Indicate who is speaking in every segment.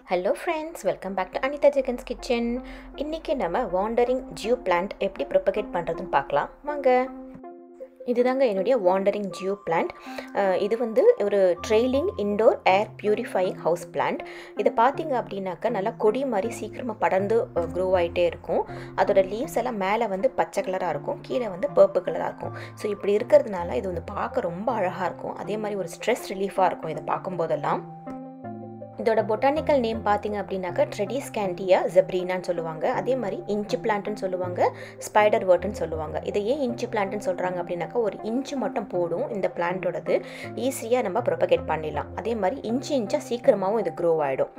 Speaker 1: Hello friends welcome back to Anitha Jegan's kitchen இன்றைக்கி நம்ம wandering jew plant எப்படி ப்ரொபகேட் பண்ணுறதுன்னு பார்க்கலாம் வாங்க இதுதாங்க என்னுடைய வாண்டரிங் ஜியோ பிளான்ட் இது வந்து ஒரு trailing indoor air purifying house plant இதை பார்த்தீங்க அப்படின்னாக்கா நல்லா கொடி மாதிரி சீக்கிரமாக படர்ந்து க்ரோ ஆகிட்டே இருக்கும் அதோட லீவ்ஸ் எல்லாம் மேலே வந்து பச்சை கலராக இருக்கும் கீழே வந்து பர்பிள் கலராக இருக்கும் ஸோ இப்படி இருக்கிறதுனால இது வந்து பார்க்க ரொம்ப அழகாக இருக்கும் அதே மாதிரி ஒரு ஸ்ட்ரெஸ் ரிலீஃபாக இருக்கும் இதை பார்க்கும்போதெல்லாம் இதோட பொட்டானிக்கல் நேம் பார்த்தீங்க அப்படின்னாக்கா ட்ரெடிஸ் கேண்டியா ஜெப்ரீனான்னு சொல்லுவாங்க அதே மாதிரி இன்ச்சு பிளான்ட்னு சொல்லுவாங்க ஸ்பைடர் வேர்ட்னு சொல்லுவாங்க இதை ஏன் இன்ச்சு பிளான்ட்னு சொல்கிறாங்க அப்படின்னாக்கா ஒரு இன்ச்சு மட்டும் போடும் இந்த பிளான்ட்டோடது ஈஸியாக நம்ம ப்ரொபகேட் பண்ணிடலாம் அதே மாதிரி இன்ச்சு இன்ச்சாக சீக்கிரமாகவும் இது க்ரோ ஆகிடும்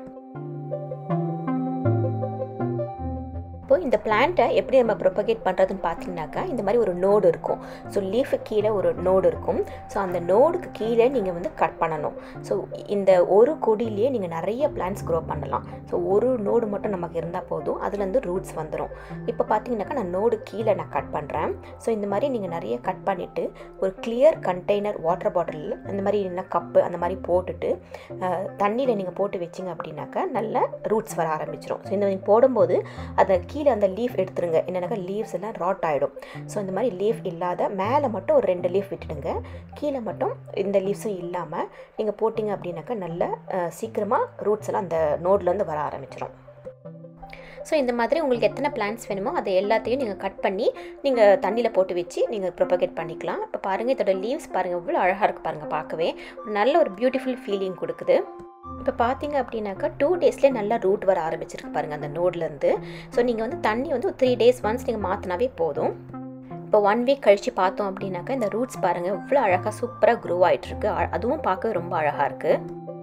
Speaker 1: இப்போ இந்த பிளான்ட்டை எப்படி நம்ம ப்ரொபகேட் பண்ணுறதுன்னு பார்த்தீங்கன்னாக்கா இந்த மாதிரி ஒரு நோடு இருக்கும் ஸோ லீஃபு கீழே ஒரு நோடு இருக்கும் ஸோ அந்த நோடுக்கு கீழே நீங்கள் வந்து கட் பண்ணணும் ஸோ இந்த ஒரு கொடியிலேயே நீங்கள் நிறைய பிளான்ட்ஸ் க்ரோ பண்ணலாம் ஸோ ஒரு நோடு மட்டும் நமக்கு இருந்தால் போதும் அதுலேருந்து ரூட்ஸ் வந்துடும் இப்போ பார்த்தீங்கன்னாக்கா நான் நோடு கீழே நான் கட் பண்ணுறேன் ஸோ இந்த மாதிரி நீங்கள் நிறைய கட் பண்ணிவிட்டு ஒரு கிளியர் கண்டெய்னர் வாட்டர் பாட்டிலில் இந்த மாதிரி என்ன கப்பு அந்த மாதிரி போட்டுட்டு தண்ணியில் நீங்கள் போட்டு வச்சிங்க அப்படின்னாக்கா நல்ல ரூட்ஸ் வர ஆரம்பிச்சிடும் ஸோ இந்த நீங்கள் போடும்போது அதை கீழே அந்த லீஃப் எடுத்துருங்க என்னென்னாக்கா லீவ்ஸ் எல்லாம் ராட் ஆகிடும் ஸோ இந்த மாதிரி லீஃப் இல்லாத மேலே மட்டும் ஒரு ரெண்டு லீஃப் விட்டுடுங்க கீழே மட்டும் இந்த லீவ்ஸும் இல்லாமல் நீங்கள் போட்டிங்க அப்படின்னாக்கா நல்ல சீக்கிரமாக ரூட்ஸ் எல்லாம் அந்த நோட்லேருந்து வர ஆரம்பிச்சிடும் ஸோ இந்த மாதிரி உங்களுக்கு எத்தனை பிளான்ஸ் வேணுமோ அதை எல்லாத்தையும் நீங்கள் கட் பண்ணி நீங்கள் தண்ணியில் போட்டு வச்சு நீங்கள் ப்ரொபகேட் பண்ணிக்கலாம் இப்போ பாருங்கள் இதோட லீவ்ஸ் பாருங்கள் இவ்வளோ அழகாக இருக்குது பாருங்கள் பார்க்கவே நல்ல ஒரு பியூட்டிஃபுல் ஃபீலிங் கொடுக்குது இப்போ பார்த்தீங்க அப்படின்னாக்கா டூ டேஸ்லேயே நல்லா ரூட் வர ஆரம்பிச்சிருக்கு பாருங்கள் அந்த நோட்லேருந்து ஸோ நீங்கள் வந்து தண்ணி வந்து த்ரீ டேஸ் ஒன்ஸ் நீங்கள் மாற்றினாவே போதும் இப்போ ஒன் வீக் கழித்து பார்த்தோம் அப்படின்னாக்கா இந்த ரூட்ஸ் பாருங்கள் இவ்வளோ அழகாக சூப்பராக க்ரோ ஆகிட்டுருக்கு அதுவும் பார்க்க ரொம்ப அழகாக இருக்குது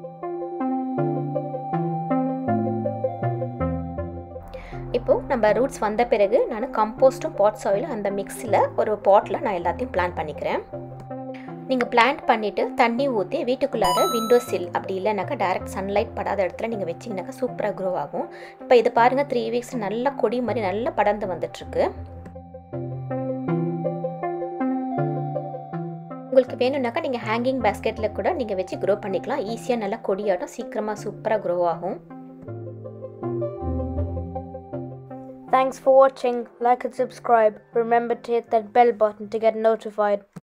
Speaker 1: இப்போது நம்ம ரூட்ஸ் வந்த பிறகு நான் கம்போஸ்ட்டும் பாட் சாயிலும் அந்த மிக்ஸில் ஒரு பாட்டில் நான் எல்லாத்தையும் பிளான் பண்ணிக்கிறேன் நீங்கள் பிளான்ட் பண்ணிவிட்டு தண்ணி ஊற்றி வீட்டுக்குள்ளார விண்டோ சில் அப்படி இல்லைனாக்கா டேரெக்ட் சன்லைட் படாத இடத்துல நீங்கள் வச்சிங்கனாக்கா சூப்பராக க்ரோ ஆகும் இப்போ இது பாருங்கள் த்ரீ வீக்ஸ் நல்லா கொடி மாதிரி நல்லா படர்ந்து வந்துட்டுருக்கு உங்களுக்கு வேணும்னாக்கா நீங்கள் ஹேங்கிங் பேஸ்கெட்டில் கூட நீங்கள் வச்சு க்ரோ பண்ணிக்கலாம் ஈஸியாக நல்லா கொடியாட்டம் சீக்கிரமாக சூப்பராக க்ரோ ஆகும்
Speaker 2: Thanks for watching. Like and subscribe. Remember to hit that bell button to get notified.